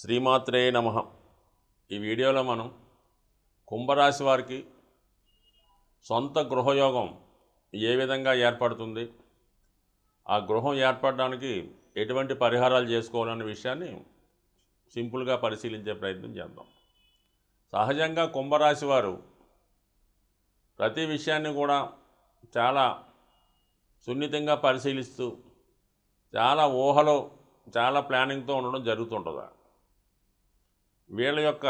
శ్రీమాత్రే నమ ఈ వీడియోలో మనం కుంభరాశి వారికి సొంత గృహయోగం ఏ విధంగా ఏర్పడుతుంది ఆ గృహం ఏర్పడడానికి ఎటువంటి పరిహారాలు చేసుకోవాలనే విషయాన్ని సింపుల్గా పరిశీలించే ప్రయత్నం చేద్దాం సహజంగా కుంభరాశి వారు ప్రతి విషయాన్ని కూడా చాలా సున్నితంగా పరిశీలిస్తూ చాలా ఊహలో చాలా ప్లానింగ్తో ఉండడం జరుగుతుంటుంది వీళ్ళ యొక్క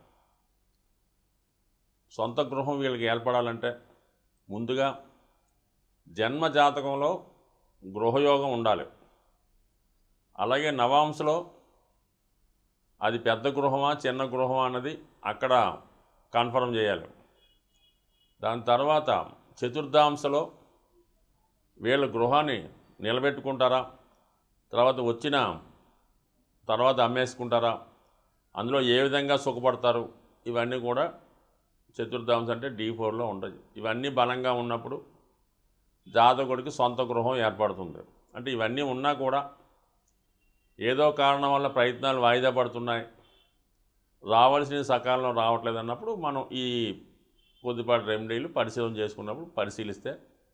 సొంత గృహం వీళ్ళకి ఏర్పడాలంటే ముందుగా జన్మ జాతకంలో గృహయోగం ఉండాలి అలాగే నవాంశలో అది పెద్ద గృహమా చిన్న గృహమా అన్నది అక్కడ కన్ఫర్మ్ చేయాలి దాని తర్వాత చతుర్థాంశలో వీళ్ళ గృహాన్ని నిలబెట్టుకుంటారా తర్వాత వచ్చిన తర్వాత అమ్మేసుకుంటారా అందులో ఏ విధంగా సుఖపడతారు ఇవన్నీ కూడా చతుర్థాంశం అంటే డీ ఫోర్లో ఉంటుంది ఇవన్నీ బలంగా ఉన్నప్పుడు జాతకుడికి సొంత గృహం ఏర్పడుతుంది అంటే ఇవన్నీ ఉన్నా కూడా ఏదో కారణం వల్ల ప్రయత్నాలు వాయిదా పడుతున్నాయి రావాల్సిన సకాలంలో రావట్లేదు అన్నప్పుడు మనం ఈ కొద్దిపాటి రెమెడీలు పరిశీలన చేసుకున్నప్పుడు పరిశీలిస్తే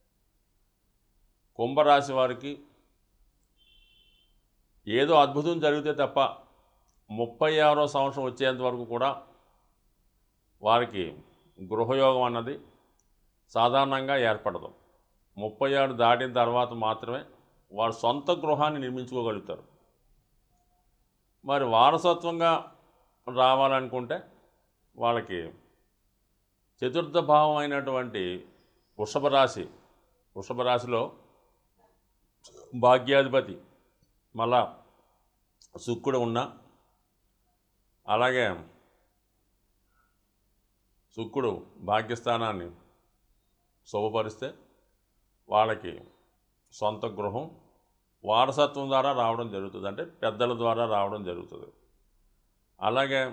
కుంభరాశి వారికి ఏదో అద్భుతం జరిగితే తప్ప ముప్పై ఆరో సంవత్సరం వచ్చేంత వరకు కూడా వారికి గృహయోగం అన్నది సాధారణంగా ఏర్పడదు ముప్పై ఆరు దాటిన తర్వాత మాత్రమే వారు సొంత గృహాన్ని నిర్మించుకోగలుగుతారు మరి వారసత్వంగా రావాలనుకుంటే వాళ్ళకి చతుర్థ భావం అయినటువంటి వృషభ రాశి వృషభ రాశిలో భాగ్యాధిపతి మళ్ళా శుక్రుడు ఉన్న అలాగే శుక్రుడు భాగ్యస్థానాన్ని శుభపరిస్తే వాళ్ళకి సొంత గృహం వారసత్వం ద్వారా రావడం జరుగుతుంది అంటే పెద్దల ద్వారా రావడం జరుగుతుంది అలాగే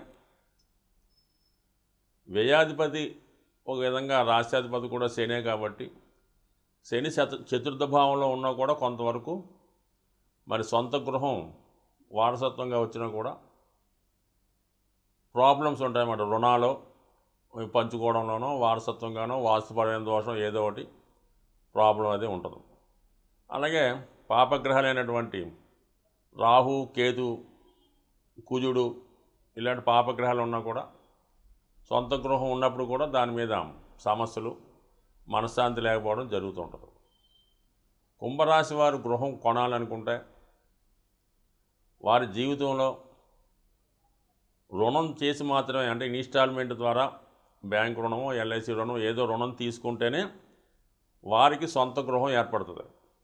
వ్యయాధిపతి ఒక విధంగా రాష్ట్రాధిపతి కూడా శనే కాబట్టి శని శత చతుర్థ భావంలో ఉన్నా కూడా కొంతవరకు మరి సొంత గృహం వారసత్వంగా వచ్చినా కూడా ప్రాబ్లమ్స్ ఉంటాయన్నమాట రుణాలు పంచుకోవడంలోనో వారసత్వంగానో వాస్తుపరమైన దోషం ఏదో ఒకటి ప్రాబ్లం అది ఉంటుంది అలాగే పాపగ్రహాలైనటువంటి రాహు కేతు కుజుడు ఇలాంటి పాపగ్రహాలు ఉన్నా కూడా సొంత గృహం ఉన్నప్పుడు కూడా దాని మీద సమస్యలు మనశ్శాంతి లేకపోవడం జరుగుతుంటుంది కుంభరాశి వారు గృహం కొనాలనుకుంటే వారి జీవితంలో రుణం చేసి మాత్రమే అంటే ఇన్స్టాల్మెంట్ ద్వారా బ్యాంక్ రుణమో ఎల్ఐసి రుణం ఏదో రుణం తీసుకుంటేనే వారికి సొంత గృహం ఏర్పడుతుంది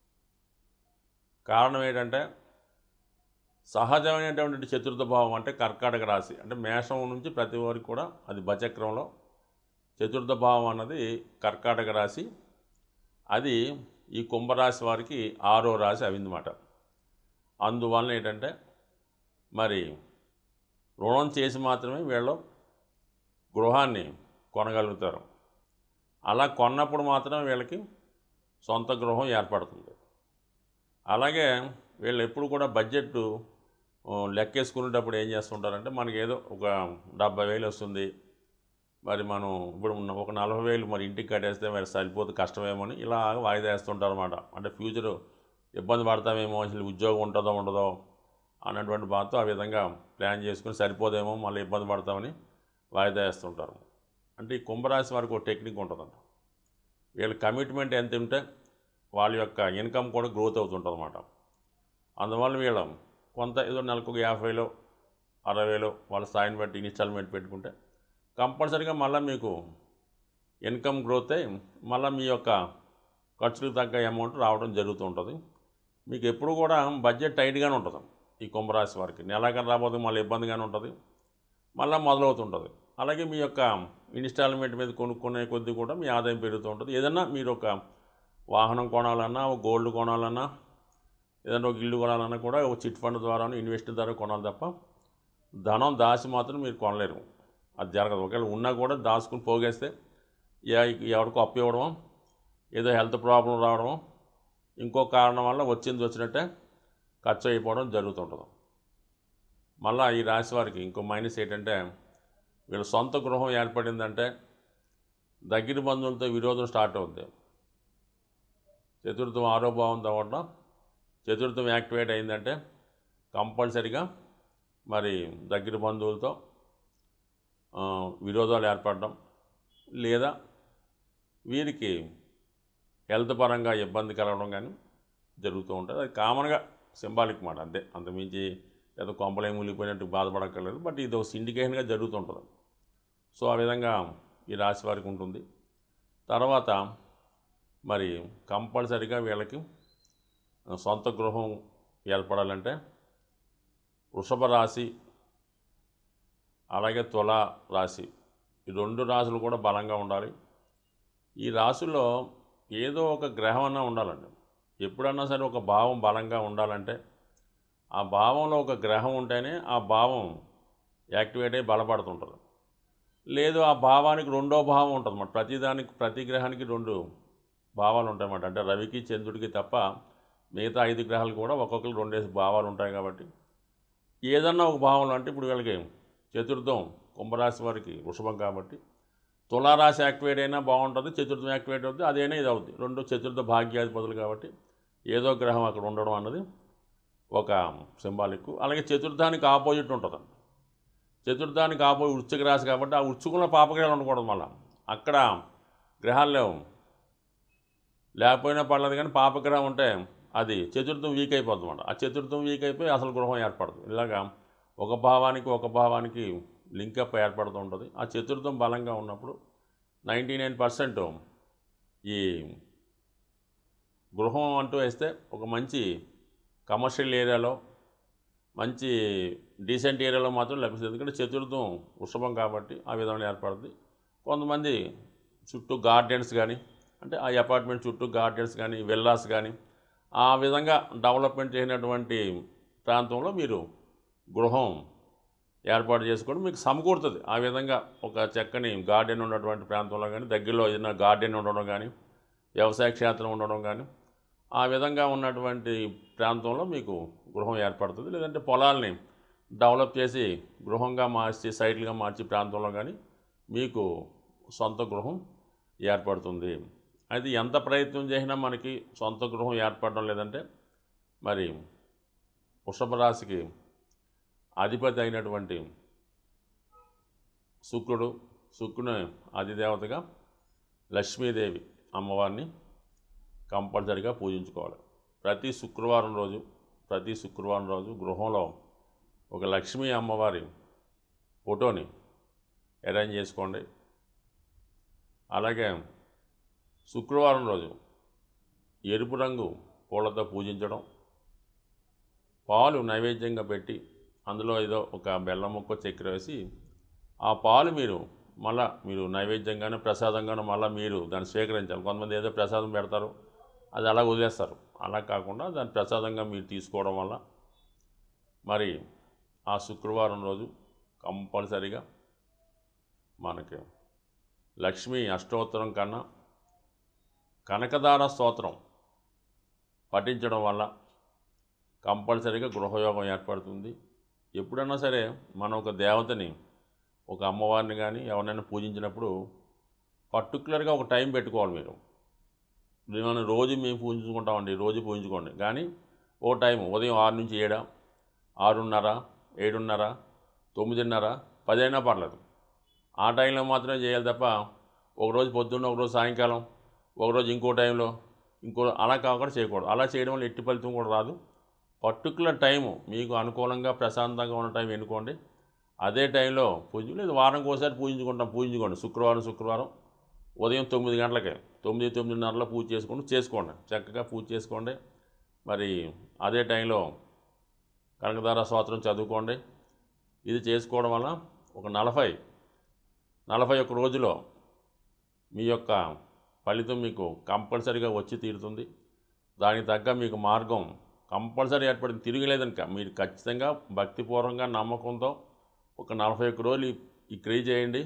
కారణం ఏంటంటే సహజమైనటువంటి చతుర్థ భావం అంటే కర్కాటక రాశి అంటే మేషం నుంచి ప్రతి వారికి కూడా అది బచక్రంలో చతుర్థ భావం అన్నది కర్కాటక రాశి అది ఈ కుంభరాశి వారికి ఆరో రాశి అవిందన్నమాట అందువలన ఏంటంటే మరి రుణం చేసి మాత్రమే వీళ్ళు గృహాన్ని కొనగలుగుతారు అలా కొన్నప్పుడు మాత్రమే వీళ్ళకి సొంత గృహం ఏర్పడుతుంది అలాగే వీళ్ళు ఎప్పుడు కూడా బడ్జెట్ ఆ, లెక్కేసుకునేటప్పుడు ఏం చేస్తుంటారంటే మనకి ఏదో ఒక డెబ్బై వేలు వస్తుంది మరి మనం ఇప్పుడు ఉన్న ఒక నలభై వేలు మరి ఇంటికి కట్టేస్తే మరి సరిపోతే కష్టమేమో అని ఇలా వాయిదా వేస్తుంటారు అనమాట అంటే ఫ్యూచర్ ఇబ్బంది పడతామేమో అసలు ఉద్యోగం ఉంటుందో ఉండదో అన్నటువంటి బాధతో ఆ విధంగా ప్లాన్ చేసుకుని సరిపోదేమో మళ్ళీ ఇబ్బంది పడతామని వాయిదా వేస్తుంటారు అంటే ఈ కుంభరాశి వారికి ఒక టెక్నిక్ ఉంటుందంట వీళ్ళ కమిట్మెంట్ ఎంత ఉంటే వాళ్ళ యొక్క ఇన్కమ్ కూడా గ్రోత్ అవుతుంటుంది అన్నమాట అందువల్ల వీళ్ళ కొంత ఏదో నెలకు ఒక యాభై వేలో అరవై వేలో వాళ్ళ స్థాయిని బట్టి ఇన్స్టాల్మెంట్ పెట్టుకుంటే కంపల్సరీగా మళ్ళీ మీకు ఇన్కమ్ గ్రోత్ అయి మళ్ళీ మీ యొక్క ఖర్చులకు తగ్గ అమౌంట్ రావడం జరుగుతూ ఉంటుంది మీకు ఎప్పుడు కూడా బడ్జెట్ టైట్గానే ఉంటుంది ఈ కుంభరాశి వారికి నెలాఖరు రాబోతే మళ్ళీ ఇబ్బందిగానే ఉంటుంది మళ్ళీ మొదలవుతుంటుంది అలాగే మీ యొక్క ఇన్స్టాల్మెంట్ మీద కొనుక్కునే కొద్దీ కూడా మీ ఆదాయం పెరుగుతూ ఉంటుంది ఏదన్నా మీరు ఒక వాహనం కొనాలన్నా ఒక గోల్డ్ కొనాలన్నా ఏదైనా ఒక ఇల్లు కొనాలన్నా కూడా ఒక చిట్ ఫండ్ ద్వారా ఇన్వెస్ట్ ద్వారా కొనాలి తప్ప ధనం దాచి మాత్రం మీరు కొనలేరు అది జరగదు ఒకవేళ ఉన్నా కూడా దాచుకుని పోగేస్తే ఎ- ఎవరికో అప్పు ఇవ్వడమో ఏదో హెల్త్ ప్రాబ్లం రావడమో ఇంకో కారణం వల్ల వచ్చింది వచ్చినట్టే ఖర్చు అయిపోవడం జరుగుతుంటుంది మళ్ళా ఈ రాశి వారికి ఇంకో మైనస్ ఏంటంటే వీళ్ళ సొంత గృహం ఏర్పడిందంటే దగ్గర బంధువులతో విరోధం స్టార్ట్ అవుద్ది చతుర్థం ఆరో భావంతో అవ్వడం చతుర్థం యాక్టివేట్ అయిందంటే కంపల్సరిగా మరి దగ్గర బంధువులతో ఆ, విరోధాలు ఏర్పడడం లేదా వీరికి హెల్త్ పరంగా ఇబ్బంది కలగడం కానీ జరుగుతూ ఉంటుంది అది కామన్గా సింబాలిక్ మాట అంతే అంతమించి ఏదో కొంపలే మునిగిపోయినట్టు బాధపడక్కర్లేదు బట్ ఇది ఒక సిండికేషన్గా జరుగుతుంటుంది సో ఆ విధంగా ఈ రాశి వారికి ఉంటుంది తర్వాత మరి కంపల్సరిగా వీళ్ళకి సొంత గృహం ఏర్పడాలంటే వృషభ రాశి అలాగే తుల రాశి ఈ రెండు రాశులు కూడా బలంగా ఉండాలి ఈ రాశుల్లో ఏదో ఒక గ్రహం అన్నా ఉండాలండి ఎప్పుడన్నా సరే ఒక భావం బలంగా ఉండాలంటే ఆ భావంలో ఒక గ్రహం ఉంటేనే ఆ భావం యాక్టివేట్ అయ్యి బలపడుతుంటుంది లేదు ఆ భావానికి రెండో భావం ఉంటుంది అన్నమాట ప్రతిదానికి ప్రతి గ్రహానికి రెండు భావాలు ఉంటాయన్నమాట అంటే రవికి చంద్రుడికి తప్ప మిగతా ఐదు గ్రహాలు కూడా ఒక్కొక్కరికి రెండేసి భావాలు ఉంటాయి కాబట్టి ఏదన్నా ఒక భావంలో అంటే ఇప్పుడు వీళ్ళకి చతుర్థం కుంభరాశి వారికి వృషభం కాబట్టి తులారాశి యాక్టివేట్ అయినా బాగుంటుంది చతుర్థం యాక్టివేట్ అవుతుంది అదైనా ఇది అవుతుంది రెండు చతుర్థ భాగ్యాధిపతులు కాబట్టి ఏదో గ్రహం అక్కడ ఉండడం అన్నది ఒక సింబాలిక్ అలాగే చతుర్థానికి ఆపోజిట్ ఉంటుంది చతుర్థానికి ఆపోజిట్ వృశ్చిక రాశి కాబట్టి ఆ వృశ్చికంలో పాపగ్రహాలు ఉండకూడదు మళ్ళీ అక్కడ గ్రహాలు లేవు లేకపోయినా పర్లేదు కానీ పాపగ్రహం ఉంటే అది చతుర్థం వీక్ అయిపోతుంది అన్నమాట ఆ చతుర్థం వీక్ అయిపోయి అసలు గృహం ఏర్పడదు ఇలాగా ఒక భావానికి ఒక భావానికి లింకప్ ఏర్పడుతూ ఉంటుంది ఆ చతుర్థం బలంగా ఉన్నప్పుడు నైంటీ నైన్ పర్సెంట్ ఈ గృహం అంటూ వేస్తే ఒక మంచి కమర్షియల్ ఏరియాలో మంచి డీసెంట్ ఏరియాలో మాత్రం లభిస్తుంది ఎందుకంటే చతుర్థం వృషభం కాబట్టి ఆ విధంగా ఏర్పడుతుంది కొంతమంది చుట్టూ గార్డెన్స్ కానీ అంటే ఆ అపార్ట్మెంట్ చుట్టూ గార్డెన్స్ కానీ విల్లాస్ కానీ ఆ విధంగా డెవలప్మెంట్ చేసినటువంటి ప్రాంతంలో మీరు గృహం ఏర్పాటు చేసుకోవడం మీకు సమకూరుతుంది ఆ విధంగా ఒక చక్కని గార్డెన్ ఉన్నటువంటి ప్రాంతంలో కానీ దగ్గరలో ఏదైనా గార్డెన్ ఉండడం కానీ వ్యవసాయ క్షేత్రం ఉండడం కానీ ఆ విధంగా ఉన్నటువంటి ప్రాంతంలో మీకు గృహం ఏర్పడుతుంది లేదంటే పొలాల్ని డెవలప్ చేసి గృహంగా మార్చి సైట్లుగా మార్చి ప్రాంతంలో కానీ మీకు సొంత గృహం ఏర్పడుతుంది అది ఎంత ప్రయత్నం చేసినా మనకి సొంత గృహం ఏర్పడడం లేదంటే మరి వృషభ రాశికి అధిపతి అయినటువంటి శుక్రుడు శుక్రుని అధిదేవతగా లక్ష్మీదేవి అమ్మవారిని కంపల్సరిగా పూజించుకోవాలి ప్రతి శుక్రవారం రోజు ప్రతి శుక్రవారం రోజు గృహంలో ఒక లక్ష్మీ అమ్మవారి ఫోటోని అరేంజ్ చేసుకోండి అలాగే శుక్రవారం రోజు ఎరుపు రంగు పూలతో పూజించడం పాలు నైవేద్యంగా పెట్టి అందులో ఏదో ఒక బెల్లం ముక్క చక్కెర వేసి ఆ పాలు మీరు మళ్ళా మీరు నైవేద్యంగానే ప్రసాదంగానే మళ్ళీ మీరు దాన్ని స్వీకరించాలి కొంతమంది ఏదో ప్రసాదం పెడతారు అది అలా వదిలేస్తారు అలా కాకుండా దాన్ని ప్రసాదంగా మీరు తీసుకోవడం వల్ల మరి ఆ శుక్రవారం రోజు కంపల్సరిగా మనకి లక్ష్మీ అష్టోత్తరం కన్నా కనకదార స్తోత్రం పఠించడం వల్ల కంపల్సరీగా గృహయోగం ఏర్పడుతుంది ఎప్పుడైనా సరే మనం ఒక దేవతని ఒక అమ్మవారిని కానీ ఎవరినైనా పూజించినప్పుడు పర్టికులర్గా ఒక టైం పెట్టుకోవాలి మీరు మనం రోజు మేము పూజించుకుంటామండి రోజు పూజించుకోండి కానీ ఓ టైం ఉదయం ఆరు నుంచి ఏడా ఆరున్నర ఏడున్నర తొమ్మిదిన్నర పదైనా పర్లేదు ఆ టైంలో మాత్రమే చేయాలి తప్ప ఒకరోజు పొద్దున్న ఒకరోజు సాయంకాలం ఒకరోజు ఇంకో టైంలో ఇంకో అలా కాకుండా చేయకూడదు అలా చేయడం వల్ల ఎట్టి ఫలితం కూడా రాదు పర్టికులర్ టైము మీకు అనుకూలంగా ప్రశాంతంగా ఉన్న టైం ఎన్నుకోండి అదే టైంలో పూజ లేదు వారంకి ఒకసారి పూజించుకుంటాం పూజించుకోండి శుక్రవారం శుక్రవారం ఉదయం తొమ్మిది గంటలకే తొమ్మిది తొమ్మిదిన్నరలో పూజ చేసుకోండి చేసుకోండి చక్కగా పూజ చేసుకోండి మరి అదే టైంలో కనకదార స్తోత్రం చదువుకోండి ఇది చేసుకోవడం వల్ల ఒక నలభై నలభై ఒక్క రోజులో మీ యొక్క ఫలితం మీకు కంపల్సరీగా వచ్చి తీరుతుంది దానికి తగ్గ మీకు మార్గం కంపల్సరీ ఏర్పడింది తిరగలేదనుక మీరు ఖచ్చితంగా భక్తిపూర్వకంగా నమ్మకంతో ఒక నలభై ఒక్క రోజులు ఈ- ఈ క్రియ చేయండి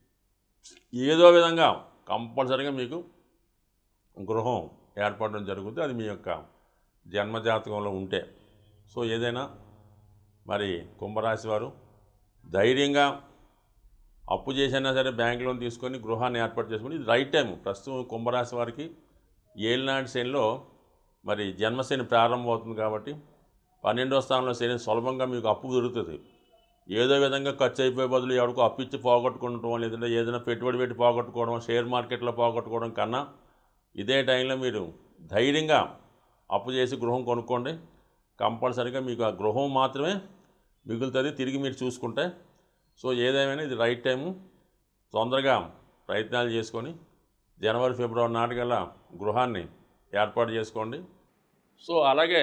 ఏదో విధంగా కంపల్సరీగా మీకు గృహం ఏర్పడడం జరుగుతుంది అది మీ యొక్క జన్మజాతకంలో ఉంటే సో ఏదైనా మరి కుంభరాశి వారు ధైర్యంగా అప్పు చేసైనా సరే బ్యాంక్ లోన్ తీసుకొని గృహాన్ని ఏర్పాటు చేసుకుని ఇది రైట్ టైం ప్రస్తుతం కుంభరాశి వారికి ఏలినాటి శనిలో మరి జన్మశని ప్రారంభం అవుతుంది కాబట్టి పన్నెండో స్థానంలో శని సులభంగా మీకు అప్పు దొరుకుతుంది ఏదో విధంగా ఖర్చు అయిపోయే బదులు ఎవరికో అప్పు ఇచ్చి పోగొట్టుకుంటాం లేదంటే ఏదైనా పెట్టుబడి పెట్టి పోగొట్టుకోవడం షేర్ మార్కెట్లో పోగొట్టుకోవడం కన్నా ఇదే టైంలో మీరు ధైర్యంగా అప్పు చేసి గృహం కొనుక్కోండి కంపల్సరీగా మీకు ఆ గృహం మాత్రమే మిగులుతుంది తిరిగి మీరు చూసుకుంటే సో ఏదేమైనా ఇది రైట్ టైము తొందరగా ప్రయత్నాలు చేసుకొని జనవరి ఫిబ్రవరి నాటికల్లా గృహాన్ని ఏర్పాటు చేసుకోండి సో అలాగే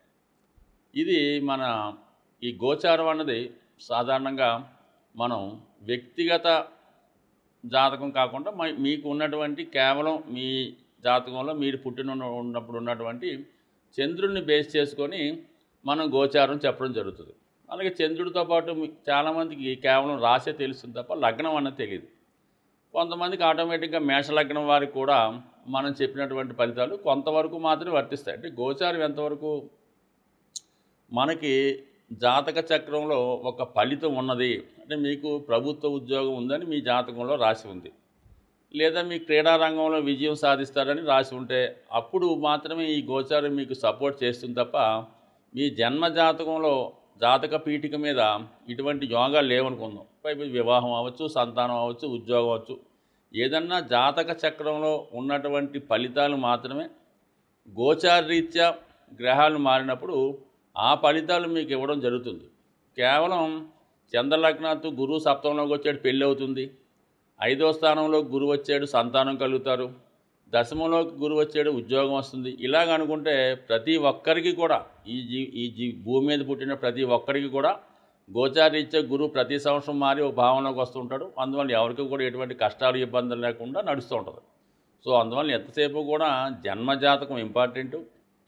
ఇది మన ఈ గోచారం అన్నది సాధారణంగా మనం వ్యక్తిగత జాతకం కాకుండా మ- మీకు ఉన్నటువంటి కేవలం మీ జాతకంలో మీరు పుట్టిన ఉన్న- ఉన్నప్పుడు ఉన్నటువంటి చంద్రుడిని బేస్ చేసుకొని మనం గోచారం చెప్పడం జరుగుతుంది అలాగే చంద్రుడితో పాటు మీ- చాలామందికి కేవలం రాసే తెలుస్తుంది తప్ప లగ్నం అన్నది తెలియదు కొంతమందికి ఆటోమేటిక్గా మేషలగ్నం వారికి కూడా మనం చెప్పినటువంటి ఫలితాలు కొంతవరకు మాత్రమే వర్తిస్తాయి అంటే గోచారం ఎంతవరకు మనకి జాతక చక్రంలో ఒక ఫలితం ఉన్నది అంటే మీకు ప్రభుత్వ ఉద్యోగం ఉందని మీ జాతకంలో రాసి ఉంది లేదా మీ క్రీడా రంగంలో విజయం సాధిస్తారని రాసి ఉంటే అప్పుడు మాత్రమే ఈ గోచారం మీకు సపోర్ట్ చేస్తుంది తప్ప మీ జన్మ జాతకంలో జాతక పీఠిక మీద ఇటువంటి యోగాలు లేవనుకుందాం పైపు వివాహం అవ్వచ్చు సంతానం అవ్వచ్చు ఉద్యోగం అవ్వచ్చు ఏదన్నా జాతక చక్రంలో ఉన్నటువంటి ఫలితాలు మాత్రమే గోచారరీత్యా గ్రహాలు మారినప్పుడు ఆ ఫలితాలు మీకు ఇవ్వడం జరుగుతుంది కేవలం చంద్రలగ్నాత్తు గురువు సప్తంలోకి వచ్చాడు పెళ్ళి అవుతుంది ఐదో స్థానంలో గురువు వచ్చాడు సంతానం కలుగుతారు దశమంలోకి గురువు వచ్చాడు ఉద్యోగం వస్తుంది ఇలాగ అనుకుంటే ప్రతి ఒక్కరికి కూడా ఈ జీ ఈ జీ భూమి మీద పుట్టిన ప్రతి ఒక్కరికి కూడా గోచారీత్యా గురువు ప్రతి సంవత్సరం మారి ఒక భావనలోకి వస్తుంటాడు అందువల్ల ఎవరికి కూడా ఎటువంటి కష్టాలు ఇబ్బందులు లేకుండా నడుస్తూ ఉంటుంది సో అందువల్ల ఎంతసేపు కూడా జన్మజాతకం ఇంపార్టెంటు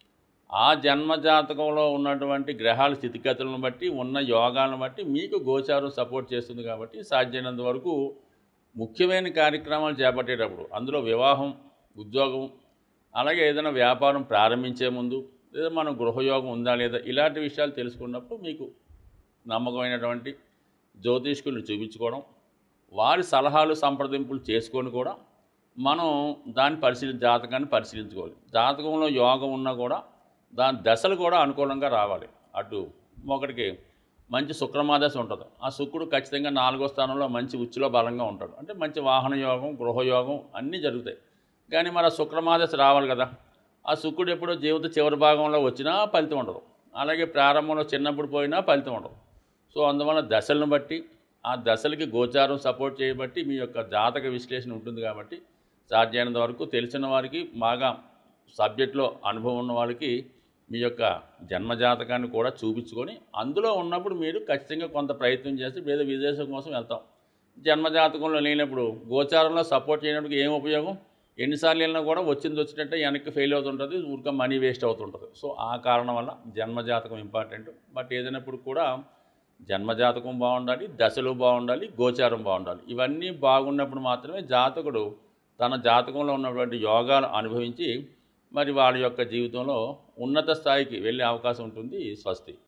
ఆ జన్మ జాతకంలో ఉన్నటువంటి గ్రహాల స్థితిగతులను బట్టి ఉన్న యోగాలను బట్టి మీకు గోచారం సపోర్ట్ చేస్తుంది కాబట్టి సాధ్యమైనంత వరకు ముఖ్యమైన కార్యక్రమాలు చేపట్టేటప్పుడు అందులో వివాహం ఉద్యోగం అలాగే ఏదైనా వ్యాపారం ప్రారంభించే ముందు లేదా మనం గృహయోగం ఉందా లేదా ఇలాంటి విషయాలు తెలుసుకున్నప్పుడు మీకు నమ్మకమైనటువంటి జ్యోతిష్కుల్ని చూపించుకోవడం వారి సలహాలు సంప్రదింపులు చేసుకొని కూడా మనం దాన్ని పరిశీలి జాతకాన్ని పరిశీలించుకోవాలి జాతకంలో యోగం ఉన్నా కూడా దాని దశలు కూడా అనుకూలంగా రావాలి అటు ఒకటికి మంచి శుక్రమాదశ ఉంటుంది ఆ శుక్రుడు ఖచ్చితంగా నాలుగో స్థానంలో మంచి ఉచ్చులో బలంగా ఉంటాడు అంటే మంచి వాహన యోగం గృహయోగం అన్నీ జరుగుతాయి కానీ మరి ఆ శుక్రమాదశ రావాలి కదా ఆ శుక్రుడు ఎప్పుడో జీవిత చివరి భాగంలో వచ్చినా ఫలితం ఉండదు అలాగే ప్రారంభంలో చిన్నప్పుడు పోయినా ఫలితం ఉండదు సో అందువల్ల దశలను బట్టి ఆ దశలకి గోచారం సపోర్ట్ చేయబట్టి మీ యొక్క జాతక విశ్లేషణ ఉంటుంది కాబట్టి సాధ్యమైనంత వరకు తెలిసిన వారికి బాగా సబ్జెక్ట్లో అనుభవం ఉన్న వాళ్ళకి మీ యొక్క జన్మజాతకాన్ని కూడా చూపించుకొని అందులో ఉన్నప్పుడు మీరు ఖచ్చితంగా కొంత ప్రయత్నం చేసి ఏదో విదేశం కోసం వెళ్తాం జన్మజాతకంలో లేనప్పుడు గోచారంలో సపోర్ట్ చేయడానికి ఏం ఉపయోగం ఎన్నిసార్లు వెళ్ళినా కూడా వచ్చింది వచ్చినట్టే వెనక్కి ఫెయిల్ అవుతుంటుంది ఊరికే మనీ వేస్ట్ అవుతుంటుంది సో ఆ కారణం వల్ల జన్మజాతకం ఇంపార్టెంట్ బట్ ఏదైనప్పుడు కూడా జన్మజాతకం బాగుండాలి దశలు బాగుండాలి గోచారం బాగుండాలి ఇవన్నీ బాగున్నప్పుడు మాత్రమే జాతకుడు తన జాతకంలో ఉన్నటువంటి యోగాలు అనుభవించి మరి వాళ్ళ యొక్క జీవితంలో ఉన్నత స్థాయికి వెళ్ళే అవకాశం ఉంటుంది స్వస్తి